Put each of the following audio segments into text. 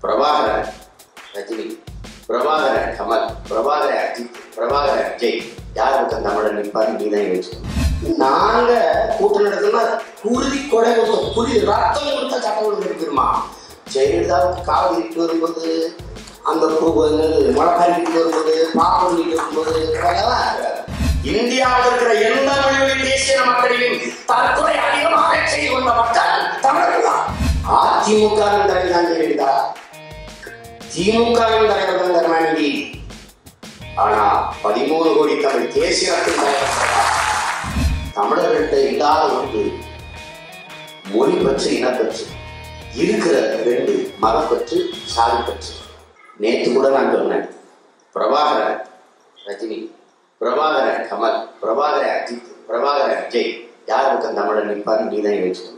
பிரபாகரன் ரஜினி பிரபாகர கமல் பிரபாகர அஜித் பிரபாகர விஜய் யார் பக்கம் தமிழன் நிற்பாரு நீ தான் யோசிக்கணும் நாங்க கூட்டம் நடத்தினா குருதி கொடை கொடுத்த குருதி ரத்தம் கொடுத்த சட்டம் ஒழுங்கு இருக்குமா ஜெயலலிதாவுக்கு காவல் இட்டு வரும்போது அந்த முளக்காரிட்டு வரும்போது பாவம் பண்ணிட்டு வரும்போது அதெல்லாம் இருக்காது. இந்தியாவில் இருக்கிற எந்த மொழிகளின் தேசிய மக்களையும் தற்கொலை அதிகமாக செய்து கொண்ட மக்கள் தமிழர்கள் தான் அதிமுக தலைவர் தான் ஜெயலலிதா திமுக தலைவர் தான் கருணாநிதி ஆனா பதிமூணு கோடி தமிழ் தேசியத்தின் தலைவர் தமிழர்கள்ட்ட இல்லாத ஒன்று மொழி பற்று இனப்பற்று இருக்கிற ரெண்டு மதப்பற்று சாதி பற்று நேற்று கூட நான் சொன்னேன் பிரபாகரன் ரஜினி பிரபாகர கமல் பிரபாகர அஜித் பிரபாகர விஜய் யார் பக்கம் தமிழன் நிற்பாரு நீ தான் யோசிக்கணும்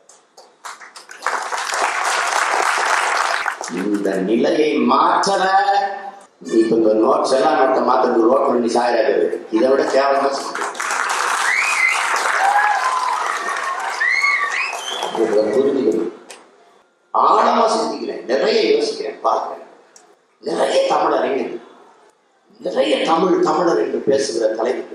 இந்த நிலையை மாற்றல இப்ப இந்த நோட்ஸ் எல்லாம் நோட்டை மாத்துறது ரோட் வண்டி சாயிராது இதை விட கேவலமா சொல்றேன். இதை புரிஞ்சுக்கணும் ஆழமா சிந்திக்கிறேன் நிறைய யோசிக்கிறேன் பார்க்கிறேன் நிறைய தமிழ் அறிஞர்கள் நிறைய தமிழ் தமிழர் என்று பேசுகிற தலைவர்கள்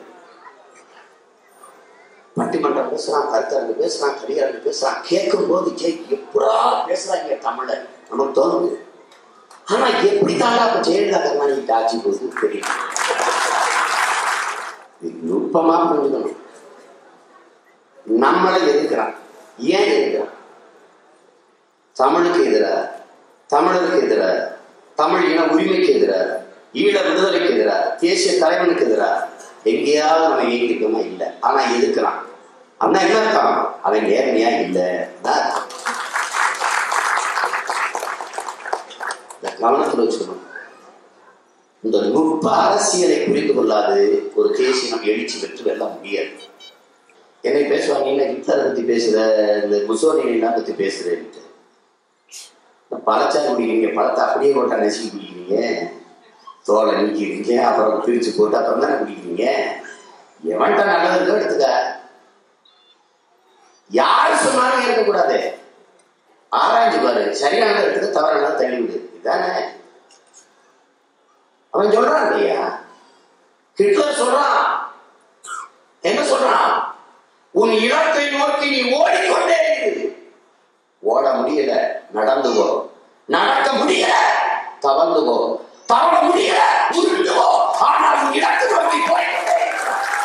பட்டிமன்றம் பேசுறான் கருத்தரங்கு பேசுறான் கடிகாரங்க பேசுறான் கேட்கும் போது ஜெய் எப்படா பேசுறாங்க தமிழர் நமக்கு தோணுது ஆனா எப்படி தாண்டா அப்ப ஜெயலலிதா கருணாநிதி ஆட்சி போகுது தெரியும் இது நுட்பமா புரிஞ்சுக்கணும் நம்மளை எதிர்க்கிறான் ஏன் எதிர்க்கிறான் தமிழுக்கு எதிராக தமிழருக்கு எதிராக தமிழ் இன உரிமைக்கு எதிராக ஈழ விடுதலைக்கு எதிராக தேசிய தலைவனுக்கு எதிராக எங்கேயாவது நம்ம இயங்கிருக்கோமா இல்லை ஆனா எதிர்க்கிறான் அண்ணா என்ன இருக்கான் அவன் நேர்மையா இல்லை அதான் அர்த்தம். இதை கவனத்தில் வச்சுக்கணும் இந்த நுட்ப அரசியலை புரிந்து கொள்ளாது ஒரு தேசியம் எழுச்சி பெற்று வெல்ல முடியாது என்னை பேசுவாங்க என்ன ஹிட்லரை பத்தி பேசுற இந்த முசோலினி எல்லாம் பத்தி பேசுறேன்ட்டு பழச்சாறு குடிக்கிறீங்க பழத்தை அப்படியே போட்டா நசுக்கி குடிக்கிறீங்க தோலை நீக்கிறீங்க அப்புறம் பிரிச்சு போட்டு அப்புறம் தானே குடிக்கிறீங்க எவன்கிட்ட நல்லது இருக்கோ எடுத்துக்க யார் சொன்னாலும் இருக்கக்கூடாது ஆராய்ஞ்சு பாரு சரியானதை எடுத்துக்க தவறானதை தள்ளி விடு இதுதானே அவன் சொல்றான் இல்லையா ஹிட்லர் சொல்றான் என்ன சொல்றான் உன் இலக்கை நோக்கி நீ ஓடிக்கொண்டே இரு ஓட முடியல நடந்து போ நடக்க முடியல தவழ்ந்து போ தவழ முடியல உருண்டு போ ஆனால் உன் இலக்கு நோக்கி போய்க்கொண்டே இரு.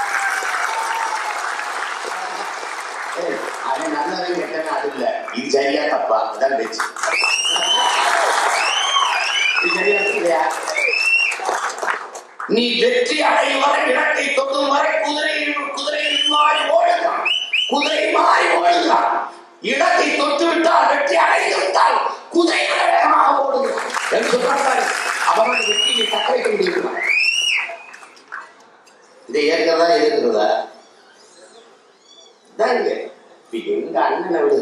ஏய், அவன் நல்லவன் கெட்டவன் அது இல்ல இது சரியா தப்பா அதான் பேச்சு இது சரியா இல்லையா நீ வெற்றி அடையும் வரை இலக்கை தொடும் வரை குதிரையில் குதிரையில் மாறி ஓடுகிறான் குதிரை மாறி ஓடுகிறான் இலக்கை தொட்டு விட்டால் வெற்றி அடைந்து விட்டால் குதிரை விட வேகமாக ஓடுகிறான் என்று சொல்றாரு அவர்கள் வெற்றியை தக்க வைக்க முடியுமா இதை ஏற்கிறதா எதிர்க்கிறதா இதாங்க இப்ப எங்க அண்ணனை விடு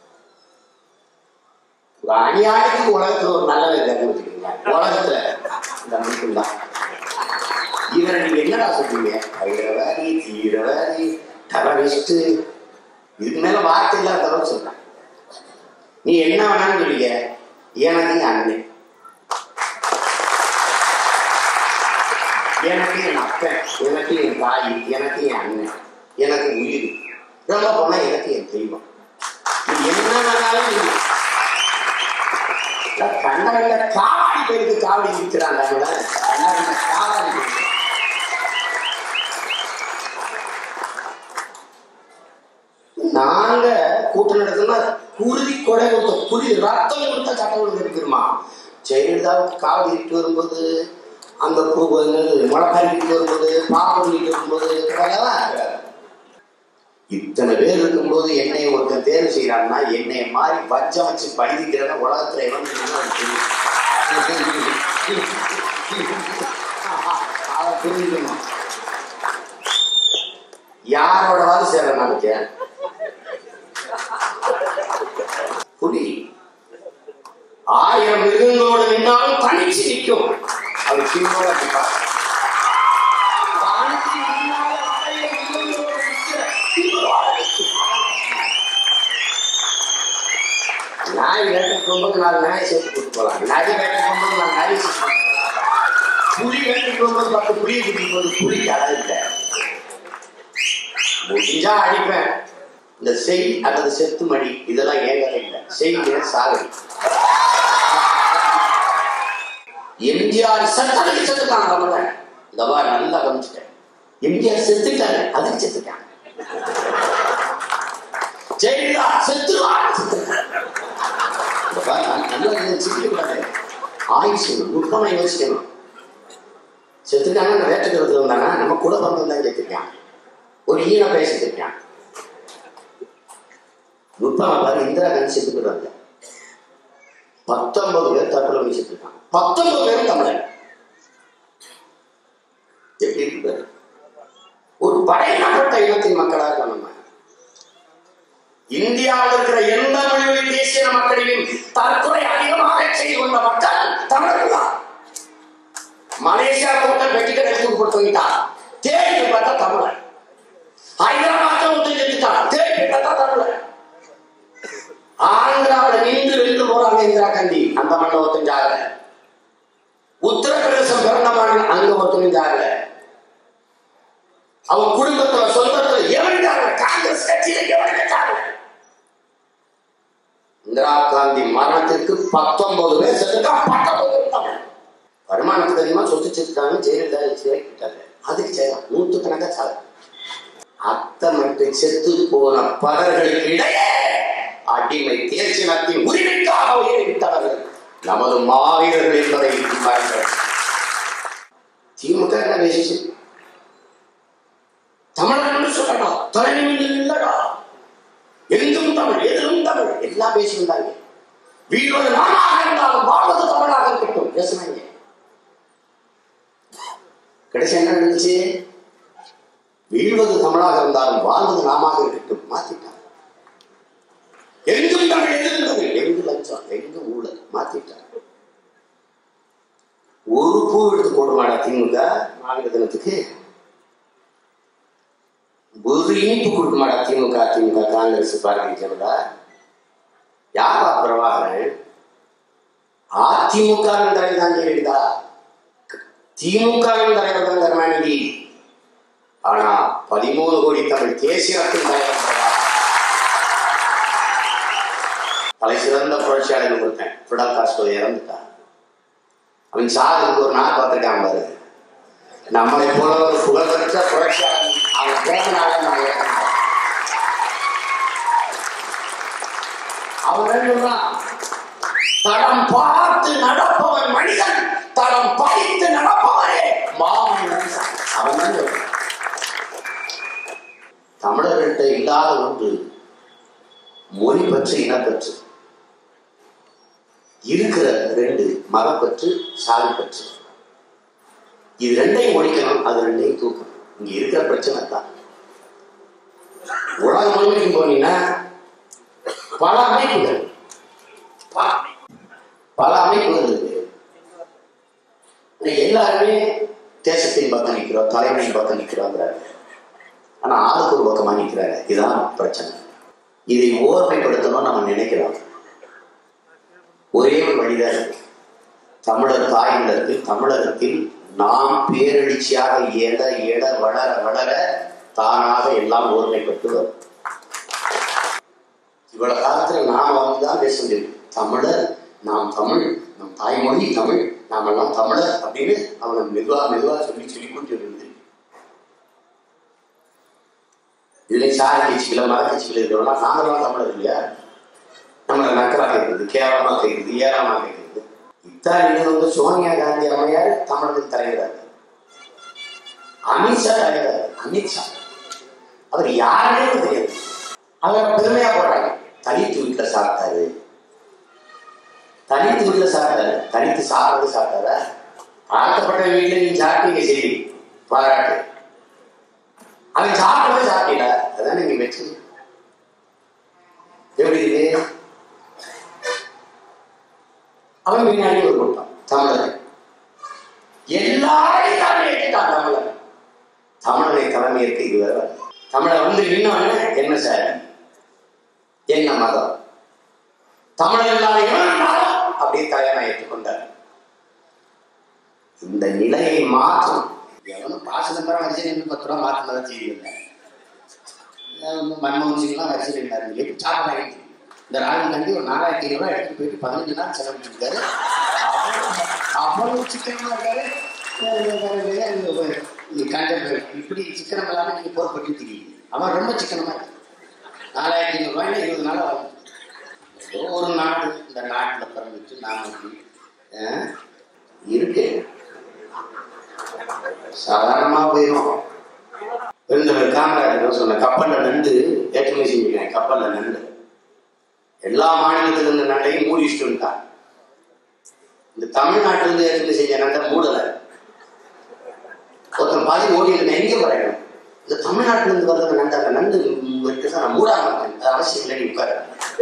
ஒரு அநியாயத்துக்கு உலகத்துல ஒரு நல்லதை கண்டுபிடிச்சிருக்கீங்க உலகத்துல இந்த அமைப்பு தான் இவரை நீங்க என்னடா சொல்றீங்க கைரவாதி தீவிரவாதி டெரரிஸ்ட் இதுக்கு மேல வார்த்தை இல்லாதவரை சொல்றேன் நீ என்ன வேணாலும் சொல்லிக்க எனக்கு என் அண்ணன் எனக்கு என் அப்பன் எனக்கு என் தாய் எனக்கு என் அண்ணன் எனக்கு உயிர் ரொம்ப போனா எனக்கு என் தெய்வம் நீ என்ன வேணாலும் சொல்லு. கண்ணகண்ட காவடி பேருக்கு காவடி இருக்கிறாங்க கண்ணகண்ட காவடி பேருக்கு. நாங்க கூட்டம் நடத்தினா குருதி கொடை கொடுத்த குருதி ரத்தம் கொடுத்த சட்டம் ஒழுங்கு இருக்குமா ஜெயலலிதாவுக்கு காவல் இட்டு வரும்போது அந்த முளக்காரிட்டு வரும்போது பாவம் பண்ணிட்டு வரும்போது அதெல்லாம் இருக்காது. இத்தனை பேர் இருக்கும்போது என்னை ஒருத்தன் தேர்வு செய்யறான்னா என்னை மாதிரி வஞ்சம் வச்சு பழிக்கிறவன் உலகத்துல எவன் இருந்தாலும் அவனுக்கு தெரியும். அவன் புரிஞ்சுக்கணும் யாரோட வாது சேர நாளைக்கு புலி ஆயிரம் மிருகங்களோடு நின்னாலும் தனிச்சு நிற்கும் அது சின்னோட நிற்பா. தனிச்சு நின்னாலும் ஆயிரம் மிருகங்களோடு நிக்கிற சின்னோட நிக்கும். நாய் வேட்டம் வேட்டைக்கு போகும்போது நாலு நாயை சேர்த்து கூட்டு போகலாம் நரி வேட்டைக்கு போகும்போது நாலு நாயை சேர்த்து கூட்டு போகலாம் புலி வேட்டைக்கு போகும்போது பத்து புளியை கூட்டிட்டு போகுது புலிக்கு அழகு இல்லை முடிஞ்சா அடிப்பேன் இந்த செய் அல்லது செத்து மடி இதெல்லாம் ஏன் கதை இல்லை செய்ய சாகடி எம்ஜிஆர் சட்டத்துக்கு செத்துட்டான் தமிழன் இந்த மாதிரி நல்லா கவனிச்சுட்டேன் எம்ஜிஆர் செத்துட்டாரு அதுக்கு செத்துட்டான் ஜெயலலிதா செத்துருவான் இந்த பாரு, நான் நல்லா சிரிக்க கூடாது ஆயுசு நுட்பமா யோசிக்கணும் செத்துட்டாங்க அந்த வேட்டத்தில் இருந்தாங்க நம்ம கூட வந்து தான் செத்துருக்கான் ஒரு ஈன பேச செத்துருக்கான் நுட்பமா பாரு இந்திரா காந்தி செத்துக்கிறாங்க பத்தொன்பது பேர் தற்கொலை வச்சுட்டு இருக்காங்க பத்தொன்பது பேர் தமிழன் எப்படி இருக்கு பாரு. ஒரு படையினப்பட்ட இனத்தின் மக்களாக இருக்கோம் நம்ம இந்தியாவில் இருக்கிற எந்த மொழி தேசிய மக்களிலும் தற்கொலை அதிகமாக செய்து கொண்ட மக்கள் தமிழர்கள் தான் மலேசியா கூட்டம் வெட்டிட்டு எடுத்து கொடுத்துட்டா தேடி பார்த்தா தமிழன் ஹைதராபாத் ஒருத்தர் எடுத்துட்டான் தேடி பார்த்தா தமிழன் ஆந்திராவில் நின்று வென்று போறாங்க இந்திரா காந்தி அந்த மண்ணை ஒத்துஞ்சாங்க உத்தரப்பிரதேசம் பிறந்த மண் அங்க ஒத்துஞ்சாங்க அவன் குடும்பத்துல சொந்தத்துல எவருக்காங்க காங்கிரஸ் கட்சியில எவருக்காங்க இந்திரா காந்தி மரணத்திற்கு பத்தொன்பது பேர் செத்துட்டான் பத்தொன்பது பேர் தமிழ் வருமானத்துக்கு அதிகமா சொத்து செத்துட்டாங்க ஜெயலலிதா சிறைக்கிட்டாங்க அதுக்கு செய்யலாம் நூத்து கணக்கா சாலை அத்தமட்டு செத்து போன பலர்களுக்கு இடையே அடிமை தேசியத்தின் உரிமைக்காக உயிரிழந்தவர்கள் நமது மாவீரர்கள் என்பதை மறங்கள் திமுக என்ன பேசிச்சு தமிழர்கள் சொல்லடா தலைநிமிடம் இல்லடா எங்கும் தமிழ் எதிலும் தமிழ் எல்லாம் பேசியிருந்தாங்க வீடு நாமாக இருந்தாலும் வாழ்வது தமிழாக இருக்கட்டும் பேசுனாங்க கடைசி என்ன நடந்துச்சு வீழ்வது தமிழாக இருந்தாலும் வாழ்வது நாமாக இருக்கட்டும் மாத்திட்டாங்க எங்கும் தமிழ் எதிலும் தமிழ் எங்கு லஞ்சம் எங்கு ஊழல் மாத்திட்டாங்க ஒரு பூ எடுத்து போடுவாடா திமுக மாநில தினத்துக்கு ஒரு இனிப்பு கொடுக்க மாட்டா திமுக திமுக காங்கிரஸ் பாரதிய ஜனதா யாரா பிரபாகரன் அதிமுக தலைவர் தான் ஜெயலலிதா திமுக தலைவர் தான் கருணாநிதி ஆனா பதிமூணு கோடி தமிழ் தேசியத்தின் தலைவர் பிரபாகரன். தலை சிறந்த புரட்சியாளர் ஒருத்தன் பிடல் காஸ்கோ இறந்துட்டான் அவன் சாதனுக்கு ஒரு நாள் பார்த்துட்டான் பாரு நம்மளை போல ஒரு புகழ்பெற்ற புரட்சியாளர் அவன் பிறந்தனால நம்ம இறந்தோம். அவன் என்ன சொல்றான் தடம் பார்த்து நடப்பவன் மனிதன் தடம் படித்து நடப்பவனே மாமனிதன் அவன் தான் சொல்றான். தமிழர்கள்ட்ட இல்லாத ஒன்று மொழி பற்று இனப்பற்று இருக்கிற ரெண்டு மதப்பற்று சாதி பற்று இது ரெண்டையும் ஒழிக்கணும் அது ரெண்டையும் தூக்கணும் இங்க இருக்கிற பிரச்சனை தான் உலகம் முழுமைக்கும் போனீங்கன்னா பல அமைப்புகள் ப- பல அமைப்புகள் இருக்கு ஆனா எல்லாருமே தேசத்தின் பக்கம் நிற்கிறோம் தலைமையின் பக்கம் நிற்கிறோங்கிறாரு ஆனா ஆளுக்கு ஒரு பக்கமா நிற்கிறாரு இதுதான் பிரச்சனை இதை ஓர்மைப்படுத்தணும் நம்ம நினைக்கிறோம் ஒரே ஒரு வழிதான் இருக்கு தமிழர் தாய்நிலத்தில் தமிழகத்தில் நாம் பேரெழுச்சியாக எட எட வளர வளர தானாக எல்லாம் ஒருமைப்பட்டு வரும் இவ்வளவு காலத்துல நாம வந்துதான் பேச முடியும் தமிழர் நாம் தமிழ் நம் தாய்மொழி தமிழ் நாம் எல்லாம் தமிழர் அப்படின்னு அவனை மெதுவா மெதுவா சொல்லி சொல்லி கூட்டி வருது இதுல சாரி கட்சிகள மர கட்சிகள் இருக்கிறவங்க நாமெல்லாம் தமிழர் இல்லையா நம்மளை நக்கலா கேட்குறது கேவலமா கேட்குறது ஏறாமா கேட்குறது இத்தாலியில வந்து சோனியா காந்தி அம்மையார் தமிழகத்தின் தலைவராக அமித்ஷா தலைவர் அமித்ஷா அவர் யாருமே தெரியாது அவர் பெருமையா போடுறாங்க தலித்து வீட்டுல சாப்பிட்டாரு தலித்து வீட்டுல சாப்பிட்டாரு தலித்து சாப்பிட்டது சாப்பிட்டாரா ஆக்கப்பட்ட வீட்டுல நீ சாப்பிட்டீங்க சரி பாராட்டு அவன் சாப்பிடவே சாப்பிடல அதான் நீங்க வெற்றி எப்படி இருக்கு அவன் பின்னாடி ஒரு கூட்டம் தமிழர் எல்லாரையும் தலைமை ஏற்றுட்டான் தமிழர் தமிழரை தலைமை ஏற்க இதுவரை வரல. தமிழர் வந்து நின்னவன என்ன சார் என்ன மதம் தமிழ் இல்லாத எவன் இருந்தாலும் அப்படியே தலைவனை ஏற்றுக்கொண்டார் இந்த நிலையை மாற்றும் எவனும் பா சிதம்பரம் வரிசையில் பத்து ரூபா மாற்றினதா தெரியல மன்மோகன் சிங்லாம் வரிசையில் இருந்தாரு எப்படி சாப்பிடாங்க இந்த ராகுல் காந்தி ஒரு நாலாயிரத்தி ஐநூறு எடுத்துட்டு போயிட்டு பதினஞ்சு நாள் செலவிட்டு இருக்காரு அவ்வளவு சிக்கனமா இருக்காரு கண்ட இப்படி சிக்கனம் இல்லாம நீங்க பொறுப்பட்டு தெரியுது அவன் ரொம்ப சிக்கனமா இருக்கு நாலாயிரத்தி ஐநூறு ரூபாய்னா இருபது நாள் ஆகும் ஏதோ ஒரு நாடு இந்த நாட்டுல பிறந்துச்சு நாம இப்படி அஹ், இருக்கு சாதாரணமா போயிடும் பெருந்தவர் காமராஜர் சொன்ன கப்பல்ல நண்டு ஏற்றுமதி செஞ்சுக்கிறேன் கப்பல்ல நண்டு எல்லா மாநிலத்துல இருந்த நண்டையும் மூடி வச்சுட்டு வந்துட்டான் இந்த தமிழ்நாட்டுல இருந்து ஏற்றுமதி செஞ்ச நண்டை மூடல ஒருத்தன் பாதி ஓடி இருந்தேன் எங்க போறேன் இந்த தமிழ்நாட்டுல இருந்து வர்றது நண்டு அந்த நண்டு இருக்கு சார் நான் மூடாம இருக்கேன் அது அவசியம் இல்லை நீ உட்காரு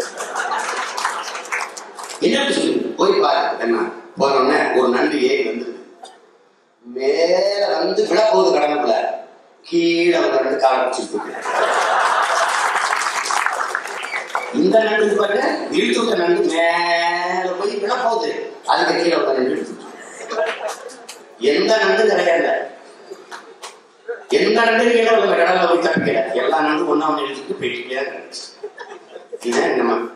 என்ன சொல்லு போய் பாரு என்ன போனோடனே ஒரு நண்டு ஏறி வந்துருது மேல வந்து விழ போகுது கடலுக்குள்ள கீழே வந்து நண்டு காலை பிடிச்சிட்டு இருக்கு. இந்த நண்டு பாருங்க இழுத்து விட்ட நண்டு மேல போய் விழ போகுது அதுக்கு கீழே வந்து நண்டு இழுத்து விட்டு. எந்த நண்டு கிடையாது எந்த நண்டு கீழே வந்து கடல்ல போய் தப்பிக்கல எல்லா நண்டு ஒண்ணா ஒண்ணு இழுத்துட்டு போயிட்டு இருந்துச்சு. இதான் நம்ம